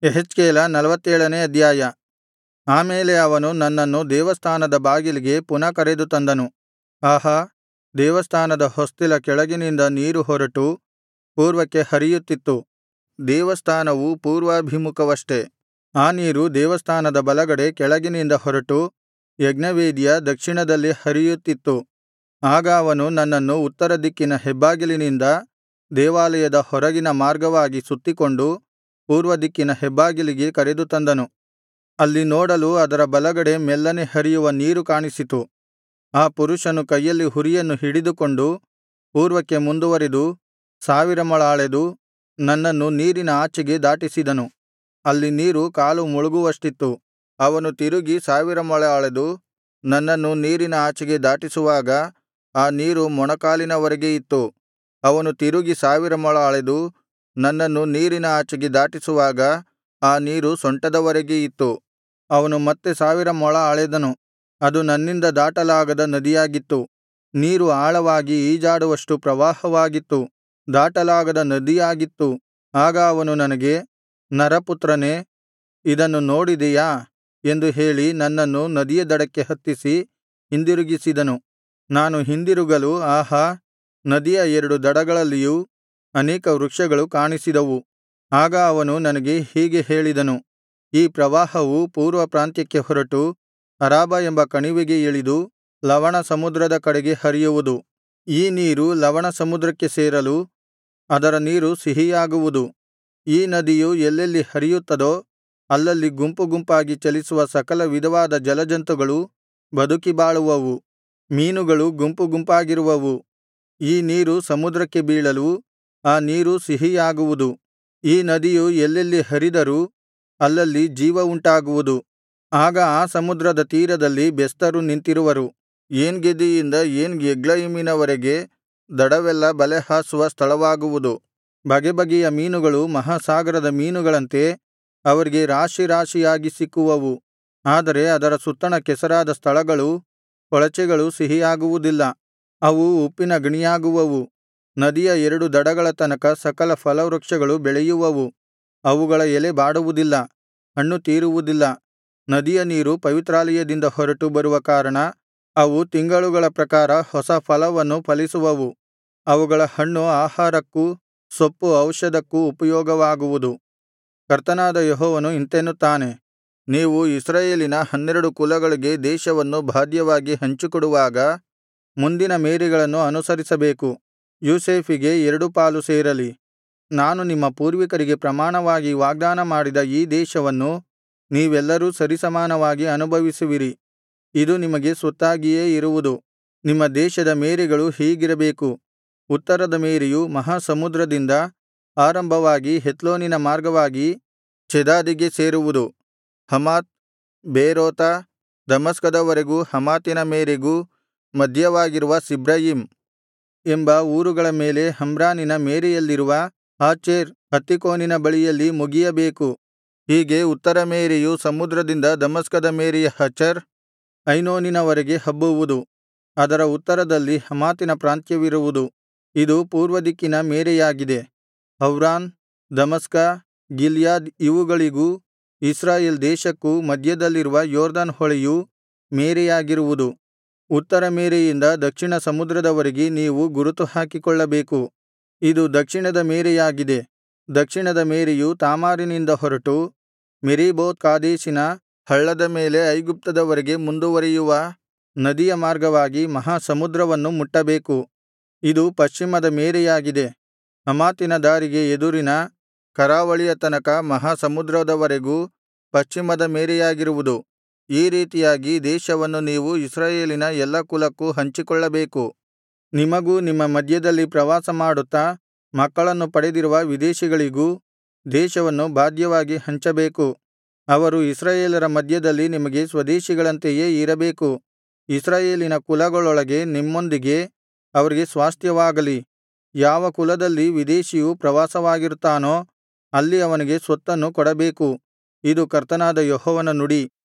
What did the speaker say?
ಯೆಹೆಜ್ಕೇಲ ನಲ್ವತ್ತೇಳನೇ ಅಧ್ಯಾಯ ಆಮೇಲೆ ಅವನು ನನ್ನನ್ನು ದೇವಸ್ಥಾನದ ಬಾಗಿಲಿಗೆ ಪುನಃ ಕರೆದು ತಂದನು ಆಹಾ ದೇವಸ್ಥಾನದ ಹೊಸ್ತಿಲ ಕೆಳಗಿನಿಂದ ನೀರು ಹೊರಟು ಪೂರ್ವಕ್ಕೆ ಹರಿಯುತ್ತಿತ್ತು ದೇವಸ್ಥಾನವು ಪೂರ್ವಾಭಿಮುಖವಷ್ಟೆ ಆ ನೀರು ದೇವಸ್ಥಾನದ ಬಲಗಡೆ ಕೆಳಗಿನಿಂದ ಹೊರಟು ಯಜ್ಞವೇದಿಯ ದಕ್ಷಿಣದಲ್ಲಿ ಹರಿಯುತ್ತಿತ್ತು ಆಗ ಅವನು ನನ್ನನ್ನು ಉತ್ತರ ದಿಕ್ಕಿನ ಹೆಬ್ಬಾಗಿಲಿನಿಂದ ದೇವಾಲಯದ ಹೊರಗಿನ ಮಾರ್ಗವಾಗಿ ಸುತ್ತಿಕೊಂಡು ಪೂರ್ವದಿಕ್ಕಿನ ಹೆಬ್ಬಾಗಿಲಿಗೆ ಕರೆದು ತಂದನು ಅಲ್ಲಿ ನೋಡಲು ಅದರ ಬಲಗಡೆ ಮೆಲ್ಲನೆ ಹರಿಯುವ ನೀರು ಕಾಣಿಸಿತು ಆ ಪುರುಷನು ಕೈಯಲ್ಲಿ ಹುರಿಯನ್ನು ಹಿಡಿದುಕೊಂಡು ಪೂರ್ವಕ್ಕೆ ಮುಂದುವರಿದು ಸಾವಿರ ಮೊಳ ಅಳೆದು ನನ್ನನ್ನು ನೀರಿನ ಆಚೆಗೆ ದಾಟಿಸಿದನು ಅಲ್ಲಿ ನೀರು ಕಾಲು ಮುಳುಗುವಷ್ಟಿತ್ತು ಅವನು ತಿರುಗಿ ಸಾವಿರ ಮೊಳ ಅಳೆದು ನನ್ನನ್ನು ನೀರಿನ ಆಚೆಗೆ ದಾಟಿಸುವಾಗ ಆ ನೀರು ಮೊಣಕಾಲಿನವರೆಗೆ ಇತ್ತು ಅವನು ತಿರುಗಿ ಸಾವಿರ ಮೊಳ ಅಳೆದು ನನ್ನನ್ನು ನೀರಿನ ಆಚೆಗೆ ದಾಟಿಸುವಾಗ ಆ ನೀರು ಸೊಂಟದವರೆಗೆ ಇತ್ತು ಅವನು ಮತ್ತೆ ಸಾವಿರ ಮೊಳ ಅಳೆದನು ಅದು ನನ್ನಿಂದ ದಾಟಲಾಗದ ನದಿಯಾಗಿತ್ತು ನೀರು ಆಳವಾಗಿ ಈಜಾಡುವಷ್ಟು ಪ್ರವಾಹವಾಗಿತ್ತು ದಾಟಲಾಗದ ನದಿಯಾಗಿತ್ತು ಆಗ ಅವನು ನನಗೆ ನರಪುತ್ರನೇ ಇದನ್ನು ನೋಡಿದೆಯಾ ಎಂದು ಹೇಳಿ ನನ್ನನ್ನು ನದಿಯ ದಡಕ್ಕೆ ಹತ್ತಿಸಿ ಹಿಂದಿರುಗಿಸಿದನು ನಾನು ಹಿಂದಿರುಗಲು ಆಹಾ ನದಿಯ ಎರಡು ದಡಗಳಲ್ಲಿಯೂ ಅನೇಕ ವೃಕ್ಷಗಳು ಕಾಣಿಸಿದವು ಆಗ ಅವನು ನನಗೆ ಹೀಗೆ ಹೇಳಿದನು ಈ ಪ್ರವಾಹವು ಪೂರ್ವ ಪ್ರಾಂತ್ಯಕ್ಕೆ ಹೊರಟು ಅರಾಬಾ ಎಂಬ ಕಣಿವೆಗೆ ಇಳಿದು ಲವಣ ಸಮುದ್ರದ ಕಡೆಗೆ ಹರಿಯುವುದು ಈ ನೀರು ಲವಣ ಸಮುದ್ರಕ್ಕೆ ಸೇರಲು ಅದರ ನೀರು ಸಿಹಿಯಾಗುವುದು ಈ ನದಿಯು ಎಲ್ಲೆಲ್ಲಿ ಹರಿಯುತ್ತದೋ ಅಲ್ಲಲ್ಲಿ ಗುಂಪು ಗುಂಪಾಗಿ ಚಲಿಸುವ ಸಕಲ ವಿಧವಾದ ಜಲಜಂತುಗಳು ಬದುಕಿ ಬಾಳುವವು ಮೀನುಗಳು ಗುಂಪು ಗುಂಪಾಗಿರುವವು ಈ ನೀರು ಸಮುದ್ರಕ್ಕೆ ಬೀಳಲು ಆ ನೀರು ಸಿಹಿಯಾಗುವುದು ಈ ನದಿಯು ಎಲ್ಲೆಲ್ಲಿ ಹರಿದರೂ ಅಲ್ಲಲ್ಲಿ ಜೀವ ಉಂಟಾಗುವುದು ಆಗ ಆ ಸಮುದ್ರದ ತೀರದಲ್ಲಿ ಬೆಸ್ತರು ನಿಂತಿರುವರು ಏನ್ ಗೆದಿಯಿಂದ ಏನ್ ಎಗ್ಲಯಿಮಿನವರೆಗೆ ದಡವೆಲ್ಲಾ ಬಲೆಹಾಸುವ ಸ್ಥಳವಾಗುವುದು ಬಗೆಬಗೆಯ ಮೀನುಗಳು ಮಹಾಸಾಗರದ ಮೀನುಗಳಂತೆ ಅವರಿಗೆ ರಾಶಿ ರಾಶಿಯಾಗಿ ಸಿಕ್ಕುವವು ಆದರೆ ಅದರ ಸುತ್ತಣ ಕೆಸರಾದ ಸ್ಥಳಗಳೂ ಕೊಳಚೆಗಳೂ ಸಿಹಿಯಾಗುವುದಿಲ್ಲ ಅವು ಉಪ್ಪಿನ ಗಣಿಯಾಗುವವು ನದಿಯ ಎರಡು ದಡಗಳ ತನಕ ಸಕಲ ಫಲವೃಕ್ಷಗಳು ಬೆಳೆಯುವವು ಅವುಗಳ ಎಲೆ ಬಾಡುವುದಿಲ್ಲ ಹಣ್ಣು ತೀರುವುದಿಲ್ಲ ನದಿಯ ನೀರು ಪವಿತ್ರಾಲಯದಿಂದ ಹೊರಟು ಬರುವ ಕಾರಣ ಅವು ತಿಂಗಳುಗಳ ಪ್ರಕಾರ ಹೊಸ ಫಲವನ್ನು ಫಲಿಸುವವು ಅವುಗಳ ಹಣ್ಣು ಆಹಾರಕ್ಕೂ ಸೊಪ್ಪು ಔಷಧಕ್ಕೂ ಉಪಯೋಗವಾಗುವುದು ಕರ್ತನಾದ ಯೆಹೋವನು ಇಂತೆನ್ನುತ್ತಾನೆ ನೀವು ಇಸ್ರಾಯೇಲಿನ ಹನ್ನೆರಡು ಕುಲಗಳಿಗೆ ದೇಶವನ್ನು ಬಾಧ್ಯವಾಗಿ ಹಂಚಿಕೊಡುವಾಗ ಮುಂದಿನ ಮೇರೆಗಳನ್ನು ಅನುಸರಿಸಬೇಕು ಯೋಸೇಫಿಗೆ ಎರಡು ಪಾಲು ಸೇರಲಿ ನಾನು ನಿಮ್ಮ ಪೂರ್ವಿಕರಿಗೆ ಪ್ರಮಾಣವಾಗಿ ವಾಗ್ದಾನ ಮಾಡಿದ ಈ ದೇಶವನ್ನು ನೀವೆಲ್ಲರೂ ಸರಿಸಮಾನವಾಗಿ ಅನುಭವಿಸುವಿರಿ ಇದು ನಿಮಗೆ ಸ್ವತ್ತಾಗಿಯೇ ಇರುವುದು ನಿಮ್ಮ ದೇಶದ ಮೇರೆಗಳು ಹೀಗಿರಬೇಕು ಉತ್ತರದ ಮೇರೆಯು ಮಹಾಸಮುದ್ರದಿಂದ ಆರಂಭವಾಗಿ ಹೆತ್ಲೋನಿನ ಮಾರ್ಗವಾಗಿ ಚೆದಾದಿಗೆ ಸೇರುವುದು ಹಮಾತ್ ಬೇರೋತ ದಮಸ್ಕದವರೆಗೂ ಹಮಾತಿನ ಮೇರೆಗೂ ಮಧ್ಯವಾಗಿರುವ ಸಿಬ್ರಯಿಮ್ ಎಂಬ ಊರುಗಳ ಮೇಲೆ ಹಮ್ರಾನಿನ ಮೇರೆಯಲ್ಲಿರುವ ಹಾಚೇರ್ ಹತ್ತಿಕೋನಿನ ಬಳಿಯಲ್ಲಿ ಮುಗಿಯಬೇಕು ಹೀಗೆ ಉತ್ತರ ಮೇರೆಯು ಸಮುದ್ರದಿಂದ ದಮಸ್ಕದ ಮೇರೆಯ ಹಚರ್ ಐನೋನಿನವರೆಗೆ ಹಬ್ಬುವುದು ಅದರ ಉತ್ತರದಲ್ಲಿ ಹಮಾತಿನ ಪ್ರಾಂತ್ಯವಿರುವುದು ಇದು ಪೂರ್ವದಿಕ್ಕಿನ ಮೇರೆಯಾಗಿದೆ ಹವ್ರಾನ್ ದಮಸ್ಕ ಗಿಲ್ಯಾದ್ ಇವುಗಳಿಗೂ ಇಸ್ರಾಯೇಲ್ ದೇಶಕ್ಕೂ ಮಧ್ಯದಲ್ಲಿರುವ ಯೊರ್ದನ್ ಹೊಳೆಯು ಮೇರೆಯಾಗಿರುವುದು ಉತ್ತರ ಮೇರೆಯಿಂದ ದಕ್ಷಿಣ ಸಮುದ್ರದವರೆಗೆ ನೀವು ಗುರುತು ಹಾಕಿಕೊಳ್ಳಬೇಕು ಇದು ದಕ್ಷಿಣದ ಮೇರೆಯಾಗಿದೆ ದಕ್ಷಿಣದ ಮೇರೆಯು ತಾಮಾರಿನಿಂದ ಹೊರಟು ಮೆರೀಬೋತ್ ಕಾದೇಶಿನ ಹಳ್ಳದ ಮೇಲೆ ಐಗುಪ್ತದವರೆಗೆ ಮುಂದುವರಿಯುವ ನದಿಯ ಮಾರ್ಗವಾಗಿ ಮಹಾಸಮುದ್ರವನ್ನು ಮುಟ್ಟಬೇಕು ಇದು ಪಶ್ಚಿಮದ ಮೇರೆಯಾಗಿದೆ ಹಮಾತಿನ ದಾರಿಗೆ ಎದುರಿನ ಕರಾವಳಿಯ ತನಕ ಮಹಾಸಮುದ್ರದವರೆಗೂ ಪಶ್ಚಿಮದ ಮೇರೆಯಾಗಿರುವುದು ಈ ರೀತಿಯಾಗಿ ದೇಶವನ್ನು ನೀವು ಇಸ್ರಾಯೇಲಿನ ಎಲ್ಲಾ ಕುಲಕ್ಕೂ ಹಂಚಿಕೊಳ್ಳಬೇಕು ನಿಮಗೂ ನಿಮ್ಮ ಮಧ್ಯದಲ್ಲಿ ಪ್ರವಾಸಮಾಡುತ್ತಾ ಮಕ್ಕಳನ್ನು ಪಡೆದಿರುವ ವಿದೇಶಿಗಳಿಗೂ ದೇಶವನ್ನು ಬಾಧ್ಯವಾಗಿ ಹಂಚಬೇಕು ಅವರು ಇಸ್ರಾಯೇಲರ ಮಧ್ಯದಲ್ಲಿ ನಿಮಗೆ ಸ್ವದೇಶಿಗಳಂತೆಯೇ ಇರಬೇಕು ಇಸ್ರಾಯೇಲಿನ ಕುಲಗಳೊಳಗೆ ನಿಮ್ಮೊಂದಿಗೆ ಅವರಿಗೆ ಸ್ವಾಸ್ತ್ಯವಾಗಲಿ ಯಾವ ಕುಲದಲ್ಲಿ ವಿದೇಶಿಯು ಪ್ರವಾಸವಾಗಿರುತ್ತಾನೋ ಅಲ್ಲಿ ಅವನಿಗೆ ಸ್ವತ್ತನ್ನು ಕೊಡಬೇಕು ಇದು ಕರ್ತನಾದ ಯೆಹೋವನ ನುಡಿ